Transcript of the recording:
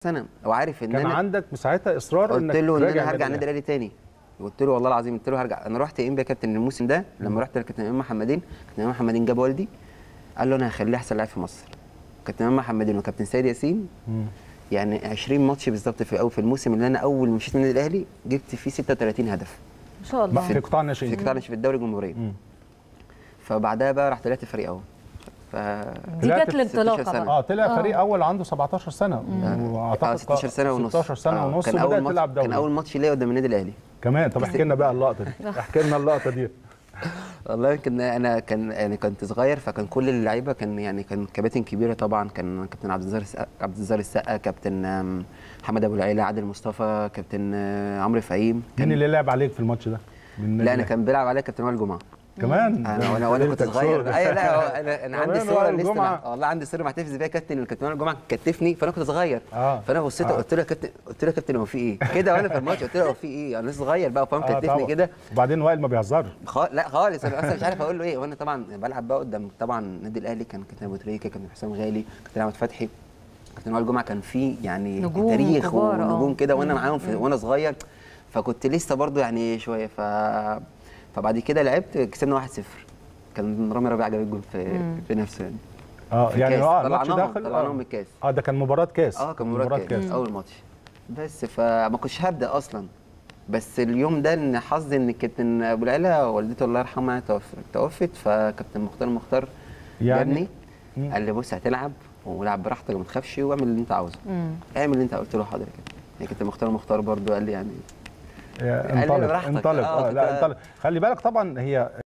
سنه وعارف ان كان انا عندك ساعتها اصرار قلت انك له ان راجع انا هرجع النادي النادي الاهلي تاني قلت له والله العظيم قلت له هرجع انا رحت ام يا كابتن الموسم ده لما رحت لكابتن امام محمدين كابتن امام محمدين جاب والدي قال له انا هخليه احسن لاعب في مصر كابتن امام محمدين وكابتن سيد ياسين مم. يعني 20 ماتش بالظبط في اول في الموسم اللي انا اول ما مشيت من النادي الاهلي جبت فيه 36 هدف ما شاء الله في قطاع في الناشئين قطاع في الدوري الجمهوريه مم. فبعدها بقى رحت طلعت فريق اول ف دي طلعت كانت في الانطلاقه 16 سنة. بقى اه طلع فريق اول عنده 17 سنه اه واعتقد 16 سنه ونص 16 سنه آه، ونص كان اول وبدات ماتش تلعب دوري كان اول ماتش ليا قدام النادي الاهلي كمان طب احكي لنا بقى اللقطه دي احكي لنا اللقطه دي والله يمكن انا كان يعني كنت صغير فكان كل اللعيبه كان يعني كان كباتن كبيره طبعا كان كابتن عبد الزهر السقا عبد الزهر السقا كابتن آم، محمد ابو العيله عادل مصطفى كابتن آه، عمرو فهيم مين اللي لعب عليك في الماتش ده؟ من النادي لا انا الأهلي؟ كان بيلعب عليا كابتن وائل جمعه كمان انا وانا وانا كنت ليلتك صغير سودة. ايوه لا هو انا انا عندي كمان صوره وائل لسه جمعة. مع- والله عندي صوره محتفظ بيها كابتن الكابتن وائل جمعه كتفني فانا كنت صغير اه فانا بصيت آه. قلت له يا كابتن قلت له يا كابتن هو في ايه كده وانا في الماتش قلت له هو في ايه انا لسه صغير بقى فاهم آه كتفني طبعا. كده وبعدين وائل ما بيهزرش خ... لا خالص انا اصلا مش عارف اقول له ايه وانا طبعا بلعب بقى قدام طبعا النادي الاهلي كان كابتن ابو تريكه كابتن حسام غالي كابتن احمد فتحي كابتن وائل جمعه كان فيه يعني نجوم تاريخ كبار، آه. ونجوم كده وانا مم. معاهم في... وانا صغير فكنت لسه برضو يعني شويه ف فبعد كده لعبت كسبنا 1-0 كان رامي ربيعه جاب الجول في في نفسه يعني اه في يعني الكاس. اه الماتش طلعناهم- داخل طلعناهم من اه الكاس اه ده كان مباراه كاس اه كان مباراه كاس اول ماتش بس فما كنتش هبدا اصلا بس اليوم ده ان حظي ان كابتن ابو العلا والدته الله يرحمها توف- توفت فكابتن مختار مختار يعني- جابني مم. قال لي بص هتلعب والعب براحتك وما تخافش واعمل اللي انت عاوزه مم. اعمل اللي انت قلت له حاضر كده يعني كابتن مختار مختار برضو قال لي يعني آه، قال لي انطلق براحتك. انطلق آه، اه لا كنت- انطلق خلي بالك طبعا هي